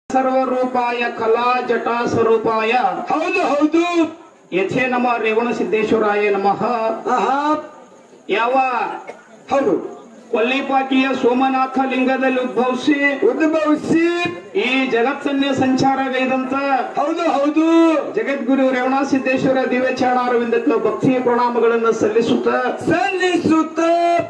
ಸರ್ವರೂಪಾಯ ಕಲಾ ಜಟಾ ಸ್ವರೂಪಾಯ ಹೌದು ಹೌದು ಯಥೇ ನಮ ರೇವಣ ಸಿದ್ದೇಶ್ವರಾಯ ನಮಃ ಆಹಾ ಯಾವ ಹೌದು ಕೊಲ್ಲಿಪಾಕಿಯ ಸೋಮನಾಥ ಲಿಂಗದಲ್ಲಿ ಉದ್ಭವಿಸಿ ಉದ್ಭವಿಸಿ ಈ ಜಗತ್ತನ್ನೇ ಸಂಚಾರಗೈದಂತ ಹೌದು ಹೌದು ಜಗದ್ಗುರು ರೇವಣ ಸಿದ್ದೇಶ್ವರ ದಿವ್ಯಚಾರಣಾರವಿಂದಕ್ಕೆ ಭಕ್ತಿ ಪ್ರಣಾಮಗಳನ್ನು ಸಲ್ಲಿಸುತ್ತ ಸಲ್ಲಿಸುತ್ತ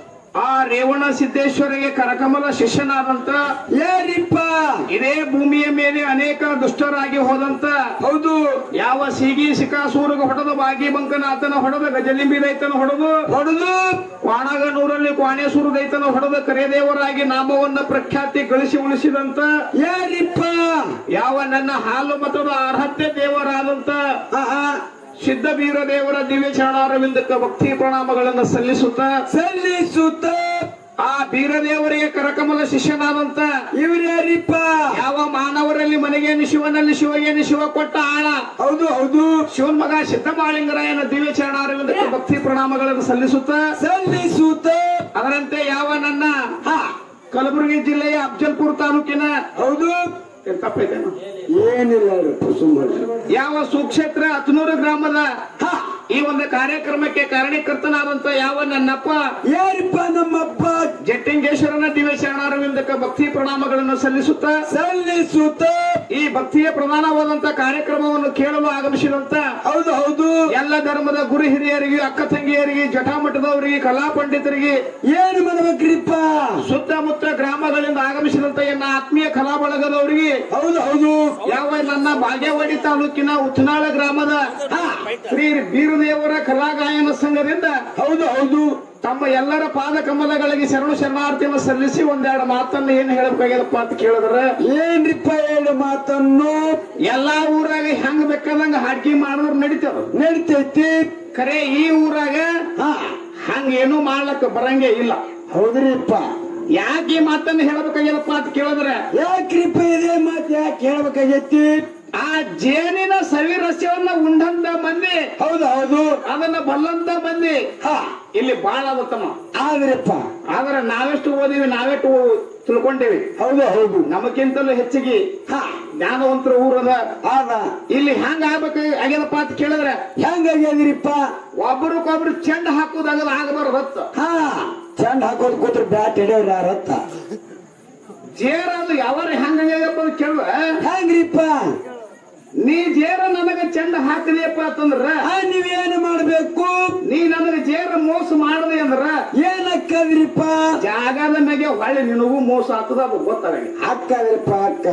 ಆ ರೇವಣ ಸಿದ್ದೇಶ್ವರಿಗೆ ಕರಕಮಲ ಶಿಷ್ಯನಾದಂತ ಯಾರಿಪ್ಪ ಇದೇ ಭೂಮಿಯ ಮೇಲೆ ಅನೇಕ ದುಷ್ಟರಾಗಿ ಹೋದಂತ ಹೌದು ಯಾವ ಸೀಗಿ ಸಿಕಾಸೂರಿಗೆ ಹೊಡೆದ ಬಾಗಿ ಬಂಕನಾಥನ ಹೊಡೆದ ಗಜಲಿಂಬಿ ರೈತನ ಹೊಡೆದು ಹೊಡೆದು ಕ್ವಾಣಗನೂರಲ್ಲಿ ಕ್ವಾಣೇಶ್ವರ ರೈತನ ಹೊಡೆದ ಕರೆದೇವರಾಗಿ ನಾಮವನ್ನ ಪ್ರಖ್ಯಾತಿ ಗಳಿಸಿ ಉಳಿಸಿದಂತ ಯಾರಿಪ್ಪ ಯಾವ ನನ್ನ ಹಾಲು ಮತದ ಅರ್ಹತೆ ದೇವರಾದಂತ ಆಹಾ ಸಿದ್ಧ ಬೀರ ದೇವರ ದಿವ್ಯ ಚರಣಾರವಿಂದಕ್ಕೆ ಭಕ್ತಿ ಪ್ರಣಾಮಗಳನ್ನು ಸಲ್ಲಿಸುತ್ತ ಸಲ್ಲಿಸುತ್ತ ಆ ಬೀರದೇವರಿಗೆ ಕರಕಮಲ ಶಿಷ್ಯನಾದಂತ ಇವ್ರು ಯಾರಿಪ್ಪ ಯಾವ ಮಾನವರಲ್ಲಿ ಮನೆಗೇನು ಶಿವನಲ್ಲಿ ಶಿವಗೇನು ಶಿವ ಕೊಟ್ಟ ಆಳ ಹೌದು ಹೌದು ಶಿವನ್ ಮಗ ಸಿದ್ದಮಾಳಿಂಗರಾಯನ ದಿವ್ಯ ಚರಣಾರವಿಂದಕ್ಕೆ ಭಕ್ತಿ ಪ್ರಣಾಮಗಳನ್ನು ಸಲ್ಲಿಸುತ್ತ ಸಲ್ಲಿಸುತ್ತ ಅದರಂತೆ ಯಾವ ನನ್ನ ಹಾ ಕಲಬುರಗಿ ಜಿಲ್ಲೆಯ ಅಫ್ಜಲ್ಪುರ ತಾಲೂಕಿನ ಹೌದು ಏನ್ ತಪ್ಪೈತೇನು? ಏನಿಲ್ಲ ಸುಮ್ಮನೆ ಯಾವ ಸುಕ್ಷೇತ್ರ ಹತ್ನೂರು ಗ್ರಾಮದ ಹಾ ಈ ಒಂದು ಕಾರ್ಯಕ್ರಮಕ್ಕೆ ಕಾರಣೀಕರ್ತನಾದಂತ ಯಾವ ನನ್ನಪ್ಪ ಯಾರಿಪ್ಪ ನಮ್ಮಪ್ಪ ಜಟ್ಟಿಂಗೇಶ್ವರನ ದಿವ್ಯ ಶರಣಾರವಿಂದಕ್ಕೆ ಭಕ್ತಿ ಪ್ರಣಾಮಗಳನ್ನು ಸಲ್ಲಿಸುತ್ತ ಸಲ್ಲಿಸುತ್ತ ಈ ಭಕ್ತಿಯ ಪ್ರಧಾನವಾದಂತ ಕಾರ್ಯಕ್ರಮವನ್ನು ಕೇಳಲು ಆಗಮಿಸಿದಂತ ಹೌದು ಹೌದು ಎಲ್ಲ ಧರ್ಮದ ಗುರು ಹಿರಿಯರಿಗೆ ಅಕ್ಕ ತಂಗಿಯರಿಗೆ ಜಟಾಮಠದವರಿಗೆ ಕಲಾ ಪಂಡಿತರಿಗೆ ಏನು ಮಾಡ್ಬೇಕ್ರಿಪ್ಪ ಸುತ್ತಮುತ್ತ ಗ್ರಾಮಗಳಿಂದ ಆಗಮಿಸಿದಂತ ಎನ್ನ ಆತ್ಮೀಯ ಕಲಾ ಬಳಗದವರಿಗೆ ಹೌದು ಹೌದು ಯಾವ ನನ್ನ ಬಾಗೇವಾಡಿ ತಾಲೂಕಿನ ಉತ್ನಾಳ ಗ್ರಾಮದ ಹಾ ಶ್ರೀ ಬೀರದೇವರ ಕಲಾಗಾಯನ ಸಂಘದಿಂದ ಹೌದು ಹೌದು ತಮ್ಮ ಎಲ್ಲರ ಪಾದ ಕಮಲಗಳಿಗೆ ಶರಣು ಶರಣಾರ್ಥಿಯನ್ನು ಸಲ್ಲಿಸಿ ಒಂದೆರಡು ಮಾತನ್ನು ಏನು ಹೇಳಬೇಕಾಗ್ಯದಪ್ಪ ಅಂತ ಕೇಳಿದ್ರ ಏನ್ರಿಪ್ಪ ಹೇಳು ಮಾತನ್ನು ಎಲ್ಲಾ ಊರಾಗ ಹೆಂಗ್ ಬೇಕಾದಂಗ ಹಾಡ್ಕಿ ಮಾಡಿದ್ರು ನಡೀತದ ನಡಿತೈತಿ ಖರೆ ಈ ಊರಾಗ ಹಾ ಹಂಗ ಏನು ಮಾಡ್ಲಕ್ಕ ಬರಂಗೇ ಇಲ್ಲ ಹೌದ್ರಿಪ್ಪ ಯಾಕೆ ಈ ಮಾತನ್ನು ಹೇಳಬೇಕಾಗ್ಯದಪ್ಪ ಅಂತ ಕೇಳಿದ್ರೆ ಯಾಕ್ರಿಪ್ಪ ಇದೇ ಮಾತು ಯಾಕೆ ಹೇಳ್ಬೇಕಾಗೈತಿ ಆ ಜೇನಿನ ಸವಿ ರಸ್ಯವನ್ನ ಉಂಡಂತ ಮಂದಿ ಹೌದು ಹೌದು ಅದನ್ನ ಬಲ್ಲಂತ ಮಂದಿ ಹಾ ಇಲ್ಲಿ ಬಾಳ ಅದತ್ತಮ್ಮ ಆದ್ರಿಪ್ಪ ಆದ್ರೆ ನಾವೆಷ್ಟು ಓದಿವಿ ನಾವೆಷ್ಟು ತಿಳ್ಕೊಂಡೇವಿ ಹೌದು ಹೌದು ನಮಗಿಂತಲೂ ಹೆಚ್ಚಿಗೆ ಹಾ ಜ್ಞಾನವಂತರ ಊರದ ಆದ ಇಲ್ಲಿ ಹೆಂಗ ಆಗ್ಬೇಕು ಆಗ್ಯದಪ್ಪ ಅಂತ ಕೇಳಿದ್ರೆ ಹೆಂಗಾಗ್ಯದ್ರಿಪ್ಪ ಒಬ್ರಿಗೊಬ್ರು ಚೆಂಡ ಹಾಕುದಾಗದ ಆಗಬಾರ್ದು ಹೊತ್ತ ಹಾ ಚಂಡ್ ಹಾಕೋದ್ ಕೂತ್ರ ಬ್ಯಾಟ್ ಹಿಡಿಯೋರು ಯಾರತ್ತ ಜೇರ ಅದು ಯಾವಾರ ಹೆಂಗಾಗ್ಯದಪ್ಪ ಅಂತ ಕೇಳುವ ಹೆಂಗ್ರಿಪ್ಪ ನೀ ಜೇರ ನನಗ ಚೆಂಡ ಹಾಕದಿಯಪ್ಪ ಅಂತಂದ್ರ ಆ ನೀವೇನು ಮಾಡ್ಬೇಕು ನೀ ನನಗ ಜೇರ ಮೋಸ ಮಾಡದೆ ಅಂದ್ರ ಏನಕ್ಕದ್ರಿಪ್ಪ ಜಾಗದ ಮ್ಯಾಗೆ ಹೊಳ್ಳಿ ನಿನಗೂ ಮೋಸ ಆಗ್ತದ ಅದು ಗೊತ್ತಾಗಲಿ ಅಕ್ಕದ್ರಿಪ್ಪ ಅಕ್ಕ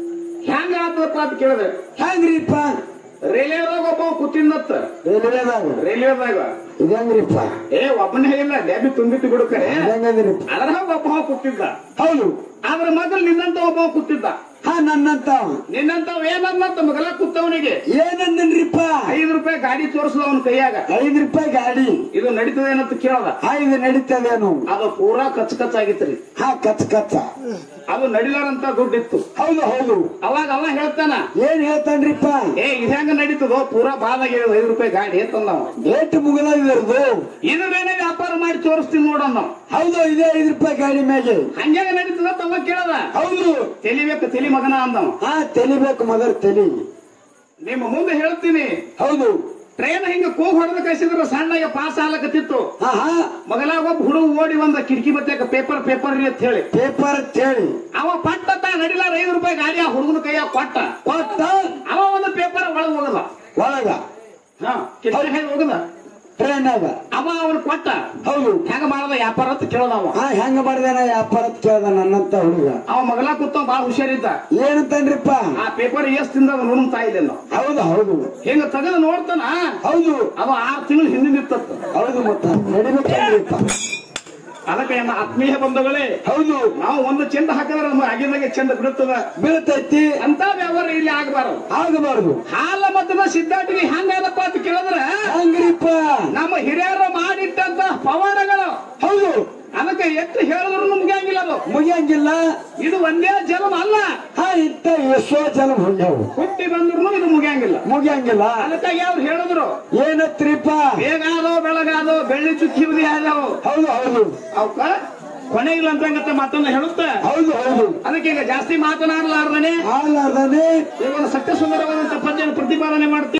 ಹೆಂಗ ಆಗ್ತದಪ್ಪ ಅಂತ ಕೇಳಿದ್ರೆ ಹೆಂಗ್ರಿಪ್ಪ ರೈಲ್ವೆದಾಗ ಒಬ್ಬ ಕೂತಿಂದತ್ತ ರೈಲ್ವೆದಾಗ ರೈಲ್ವೆದಾಗ ಇದಂಗ್ರಿಪ್ಪ ಏ ಒಬ್ಬನೇ ಇಲ್ಲ ಡ್ಯಾಬಿ ತುಂಬಿಟ್ಟು ಬಿಡು ಕರೆ ಇದಂಗದ್ರಿಪ್ಪ ಅದ್ರಾಗ ಒಬ್ಬ ಕೂತಿದ್ದ ಹೌದು ಆದ್ರ ಮೊದಲು ನಿನ್ನಂತ ಒಬ್ಬ ಕೂತಿದ್ದ ಹಾ ನನ್ನಂತ ನಿನ್ನಂತವ್ ಏನಂತ ಮಗಲ ಕೂತವನಿಗೆ ಏನಂದನ್ರಿಪ್ಪ ಐದು ರೂಪಾಯಿ ಗಾಡಿ ತೋರಿಸದ ಅವನ ಕೈಯಾಗ ಐದು ರೂಪಾಯಿ ಗಾಡಿ ಇದು ನಡೀತದೇನಂತ ಕೇಳದ ಹಾ ಇದು ನಡೀತದೇನು ಅದು ಪೂರಾ ಕಚ್ ಕಚ್ ಆಗಿತ್ರಿ ಹಾ ಕಚ್ ಕಚ್ಚ ಅದು ನಡಿಲಾರಂತ ದುಡ್ಡಿತ್ತು ಹೌದು ಹೌದು ಅವಾಗ ಅವ ಹೇಳ್ತಾನ ಏನ್ ಹೇಳ್ತಾನ್ರಿಪ್ಪ ಏ ಇದು ಹೆಂಗ ನಡೀತದೋ ಪೂರಾ ಬಾದಾಗ ಐದು ರೂಪಾಯಿ ಗಾಡಿ ಅಂತಂದವ ರೇಟ್ ಮುಗದಿರೋದು ಇದ್ರೇನೆ ವ್ಯಾಪಾರ ಮಾಡಿ ತೋರಿಸ್ತೀನಿ ನೋಡನ್ನ ಹೌದು ಇದೇ ಐದು ರೂಪಾಯಿ ಗಾಡಿ ಮ್ಯಾಗೆ ಹಂಗೆ ನಡೀತದ ತವ ಕೇಳದ ಹೌದು ತೆಲಿಬೇಕು ತೆಲಿ ಮಗನ ಅಂದವ ಹಾ ತೆಲಿಬೇಕು ಮೊದಲು ತೆಲಿ ನಿಮ್ಮ ಮುಂದೆ ಹೇಳ್ತೀನಿ ಹೌದು ಟ್ರೈನ್ ಹಿಂಗ ಕೂಗ್ ಹೊಡೆದ ಕಳಿಸಿದ್ರ ಸಣ್ಣಗೆ ಪಾಸ್ ಆಗ್ಲಕತ್ತಿತ್ತು ಹಾ ಹಾ ಮಗಲಾಗ ಒಬ್ಬ ಹುಡುಗ ಓಡಿ ಒಂದ ಕಿಟಕಿ ಬತ್ತಾಕ ಪೇಪರ್ ಪೇಪರ್ ರೀ ಅಂತ ಹೇಳಿ ಪೇಪರ್ ಅಂತ ಹೇಳಿ ಅವ ಪಟ್ಟ ನಡಿಲಾರ ಐದು ರೂಪಾಯಿ ಗಾಡಿ ಆ ಹುಡುಗನ ಕೈಯಾಗ ಕೊಟ್ಟ ಕೊಟ್ಟ ಅವ ಒಂದು ಪೇಪರ್ ಒಳಗ್ ಹೋಗದ ಒಳಗ ಹಾ ಕಿಟಕಿ ಹೆಂಗ್ ಹೋಗದ ಟ್ರೈನಾಗ ಅವ ಅವನು ಕೊಟ್ಟ ಹೌದು ಹೆಂಗ ಮಾಡದ ವ್ಯಾಪಾರ ಅಂತ ಕೇಳದ ಅವ ಹಾ ಹೆಂಗ ಮಾಡಿದಾನ ವ್ಯಾಪಾರ ಅಂತ ಕೇಳ್ದ ನನ್ನಂತ ಹುಡುಗ ಅವ ಮಗಲ ಕೂತ ಬಾಳ ಹುಷಾರಿದ್ದ ಏನಂತನ್ರಿಪ್ಪ ಆ ಪೇಪರ್ ಎಷ್ಟ್ ತಿಂದ ನೋಡ್ ತಾಯಿಲ್ಲ ಹೌದು ಹೌದು ಹಿಂಗ ತೆಗೆದು ನೋಡ್ತಾನ ಹೌದು ಅದು ಆರು ತಿಂಗಳು ಹಿಂದಿನ ಇರ್ತತ್ತ ಹೌದು ಮತ್ತ ನಡಿಬೇಕನ್ರಿಪ್ಪ ಅದಕ್ಕೆ ನನ್ನ ಆತ್ಮೀಯ ಬಂಧುಗಳೇ ಹೌದು ನಾವು ಒಂದು ಚೆಂದ ಹಾಕಿದ್ರೆ ನಮ್ಮ ಆಗಿದಾಗೆ ಚೆಂದ ಬಿಡುತ್ತದ ಬೀಳ್ತೈತಿ ಅಂತ ವ್ಯವಹಾರ ಇಲ್ಲಿ ಆಗಬಾರದು ಆಗಬಾರ್ದು ಹಾಲ ಮತದ ಸಿದ್ಧಾಟಿಗೆ ಹಂಗಾದಪ್ಪ ಅಂತ ಕೇಳಿದ್ರೆ ಹಂಗ್ರಿಪ್ಪ ನಮ್ಮ ಹಿರಿಯರು ಮಾಡಿಟ್ಟಂತ ಪವಾಡಗಳು ಹೌದು ಅದಕ್ಕೆ ಎಷ್ಟು ಹೇಳಿದ್ರು ಮುಗಿಯಂಗಿಲ್ಲ ಅದು ಮುಗಿಯಂಗಿಲ್ಲ ಇದು ಒಂದೇ ಜನ್ಮ ಅಲ್ಲ ಹಾ ಇಟ್ಟ ಎಷ್ಟೋ ಜನ ಹೋಗ್ಯಾವು ಹುಟ್ಟಿ ಬಂದ್ರು ಇದು ಮುಗಿಯಂಗಿಲ್ಲ ಮುಗಿಯಂಗಿಲ್ಲ ಅದಕ್ಕಾಗಿ ಅವ್ರು ಹೇಳಿದ್ರು ಏನತ್ರಿಪ್ಪ ಬೇಗಾದೋ ಬೆಳಗಾದೋ ಬೆಳ್ಳಿ ಚುಕ್ಕಿ ಬುದಿ ಆದವು ಹೌದು ಹೌದು ಅವಕ್ಕ ಕೊನೆ ಇಲ್ಲ ಅಂತಂಗತ್ತ ಮಾತನ್ನ ಹೇಳುತ್ತ ಹೌದು ಹೌದು ಅದಕ್ಕೆ ಈಗ ಜಾಸ್ತಿ ಮಾತನಾಡಲಾರ್ದನೆ ಆಲಾರ್ದಾನೆ ಇವಾಗ ಸತ್ಯ ಸುಂದರವಾದಂತ ಪದ್ಯವನ್ನು ಪ್ರತಿಪಾದನೆ ಮಾಡ್ತೀವಿ